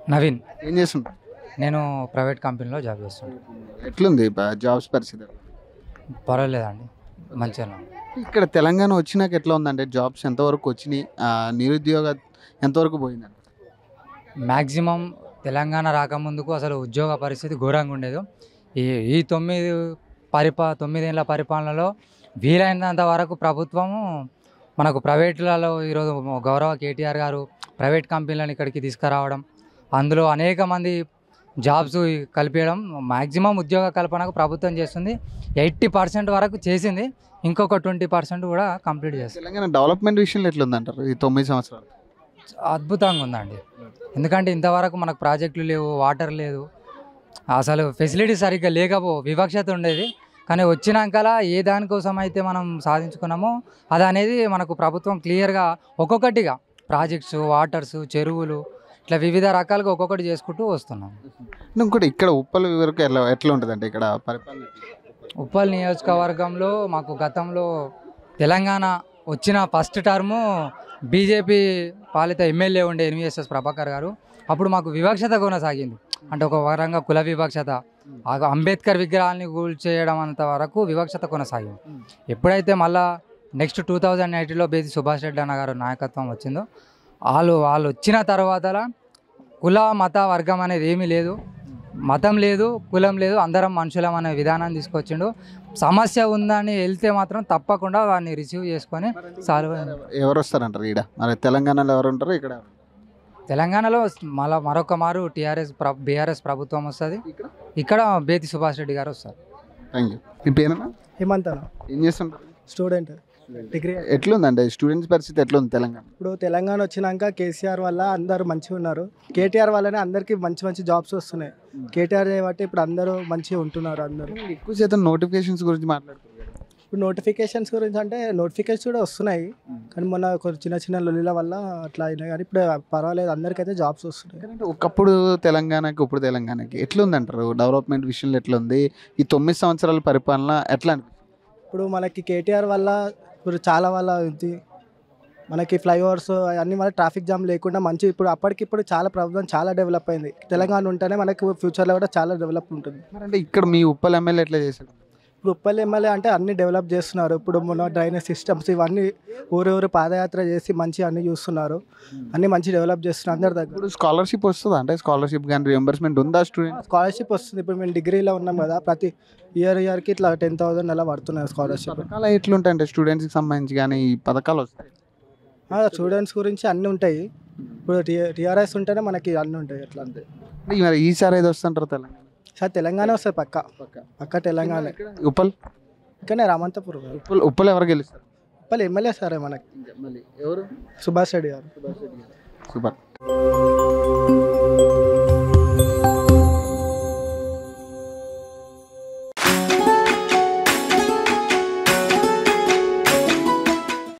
నవీన్ ఏం చేస్తుంటారు నేను ప్రైవేట్ కంపెనీలో జాబ్ చేస్తున్నాను ఎట్లుంది జాబ్స్ పరిస్థితి పర్వాలేదండి మంచిగా ఉంది. ఇక్కడ తెలంగాణ వచ్చినాక ఎట్లా ఉందంటే జాబ్స్ ఎంతవరకు వచ్చినాయి ఆ, నిరుద్యోగ ఎంతవరకు పోయిందండి మ్యాక్సిమం తెలంగాణ రాకముందుకు అసలు ఉద్యోగ పరిస్థితి ఘోరంగా ఉండేది ఈ ఈ తొమ్మిది పరిపా తొమ్మిదేళ్ల పరిపాలనలో వీలైనంత వరకు ప్రభుత్వము మనకు ప్రైవేట్లలో ఈరోజు గౌరవ కేటీఆర్ గారు ప్రైవేట్ కంపెనీలను ఇక్కడికి తీసుకురావడం అందులో అనేక మంది జాబ్స్ కల్పించడం మ్యాక్సిమం ఉద్యోగ కల్పనకు ప్రభుత్వం చేస్తుంది ఎయిటీ పర్సెంట్ వరకు చేసింది ఇంకొక ట్వంటీ పర్సెంట్ కూడా కంప్లీట్ చేస్తుంది తెలంగాణ డెవలప్మెంట్ విషయంలో ఎట్లుందంటారు ఈ తొమ్మిది సంవత్సరాలు అద్భుతంగా ఉందండి ఎందుకంటే ఇంతవరకు మనకు ప్రాజెక్టులు లేవు వాటర్ లేదు అసలు ఫెసిలిటీ సరిగ్గా లేకపో వివక్షత ఉండేది కానీ వచ్చినాకలా ఏ దానికోసం అయితే మనం సాధించుకున్నామో అది అనేది మనకు ప్రభుత్వం క్లియర్గా ఒక్కొక్కటిగా ప్రాజెక్ట్స్ వాటర్స్ చెరువులు ఇట్లా వివిధ రకాలుగా ఒక్కొక్కటి చేసుకుంటూ వస్తున్నాం ఇంకోటి ఇక్కడ ఉప్పల వరకు ఎట్లా ఎట్లా ఉంటుందంటే ఇక్కడ పరిపాలన ఉప్పల్ నియోజకవర్గంలో మాకు గతంలో తెలంగాణ వచ్చిన ఫస్ట్ టర్ము బీజేపీ పాలిత ఎమ్మెల్యే ఉండే ఎన్విఎస్ఎస్ ప్రభాకర్ గారు అప్పుడు మాకు వివక్షత కొనసాగింది అంటే ఒక వరంగా కుల వివక్షత ఆ అంబేద్కర్ విగ్రహాన్ని కూల్చేయడం అంత వరకు వివక్షత కొనసాగింది ఎప్పుడైతే మళ్ళా నెక్స్ట్ టూ థౌజండ్ ఎయిటీలో బేసి సుభాష్ రెడ్డి అన్న గారు నాయకత్వం వచ్చిందో వాళ్ళు వాళ్ళు వచ్చిన తర్వాత కుల మత వర్గం అనేది ఏమీ లేదు మతం లేదు కులం లేదు అందరం మనుషులం అనే విధానాన్ని తీసుకొచ్చిండు సమస్య ఉందని వెళ్తే మాత్రం తప్పకుండా వాడిని రిసీవ్ చేసుకొని సాల్వ్ ఎవరు వస్తారంటారు ఈడ మరి తెలంగాణలో ఎవరు ఉంటారు ఇక్కడ ఎవరు? తెలంగాణలో మళ్ళా మరొక మారు టీఆర్ఎస్ బీఆర్ఎస్ ప్రభుత్వం వస్తుంది ఇక్కడ ఇక్కడ బేతి సుభాష్ రెడ్డి గారు వస్తారు థ్యాంక్ యూ మీ పేరేనా హేమంత్ అన్న ఏం చేస్తుంటారు స్టూడెంట్ డిగ్రీ ఎట్లుందంటే స్టూడెంట్స్ పరిస్థితి ఎట్లుంది తెలంగాణ ఇప్పుడు తెలంగాణ వచ్చినాక కేసీఆర్ వల్ల అందరూ మంచిగా ఉన్నారు కేటీఆర్ వల్లనే అందరికీ మంచి మంచి జాబ్స్ వస్తున్నాయి కేటీఆర్ చేయబట్టి ఇప్పుడు అందరూ మంచిగా ఉంటున్నారు అందరూ ఎక్కువ శాతం నోటిఫికేషన్స్ గురించి మాట్లాడుతున్నారు ఇప్పుడు నోటిఫికేషన్స్ గురించి అంటే నోటిఫికేషన్స్ కూడా వస్తున్నాయి కానీ మొన్న కొన్ని చిన్న చిన్న లొల్లిల వల్ల అట్లా అయినాయి కానీ ఇప్పుడు పర్వాలేదు అందరికైతే జాబ్స్ వస్తున్నాయి ఎందుకంటే ఒకప్పుడు తెలంగాణకి ఇప్పుడు తెలంగాణకి ఎట్లుందంటారు డెవలప్మెంట్ విషయంలో ఎట్లుంది ఈ తొమ్మిది సంవత్సరాల పరిపాలన ఎట్లా అనిపిస్తుంది ఇప్పుడు మనకి కేటీఆర్ వల్ల ఇప్పుడు చాలా వల్ల ఇది మనకి ఫ్లైఓవర్స్ అన్ని వల్ల ట్రాఫిక్ జామ్ లేకుండా మంచి ఇప్పుడు అప్పటికిప్పుడు చాలా ప్రభుత్వం చాలా డెవలప్ అయింది తెలంగాణ ఉంటేనే మనకి ఫ్యూచర్లో కూడా చాలా డెవలప్ ఉంటుంది మరి అంటే ఇక్కడ మీ ఉప్పల్ ఎమ్మెల్యే ఎట్లా చేశాడు ఇప్పుడు ఉప్పల్ ఎమ్మెల్యే అంటే అన్ని డెవలప్ చేస్తున్నారు ఇప్పుడు మన డ్రైనేజ్ సిస్టమ్స్ ఇవన్నీ ఊరు ఊరు పాదయాత్ర చేసి మంచి అన్ని చూస్తున్నారు అన్ని మంచి డెవలప్ చేస్తున్నారు అందరి దగ్గర ఇప్పుడు స్కాలర్షిప్ వస్తుందా అంటే స్కాలర్షిప్ కానీ రియంబర్స్మెంట్ ఉందా స్టూడెంట్ స్కాలర్షిప్ వస్తుంది ఇప్పుడు మేము డిగ్రీలో ఉన్నాం కదా ప్రతి ఇయర్ ఇయర్కి ఇట్లా టెన్ థౌసండ్ అలా పడుతున్నాయి స్కాలర్షిప్ పథకాలు ఎట్లుంటాయి అంటే స్టూడెంట్స్కి సంబంధించి కానీ ఈ పథకాలు వస్తాయి స్టూడెంట్స్ గురించి అన్నీ ఉంటాయి ఇప్పుడు టీఆర్ఎస్ ఉంటేనే మనకి అన్నీ ఉంటాయి అట్లా అంతే అంటే మరి ఈసారి ఏది వస్తుంటారు తెలంగాణ సార్ తెలంగాణ వస్తుంది పక్క పక్క తెలంగాణ ఉప్పల్ ఇక్కడనే రామంతపురం ఉప్పల్ ఉప్పల్ ఎవరు గెలుస్తారు ఉప్పల్ ఎమ్మెల్యే సార్ మనకి మళ్ళీ ఎవరు సుభాష్ రెడ్డి గారు సూపర్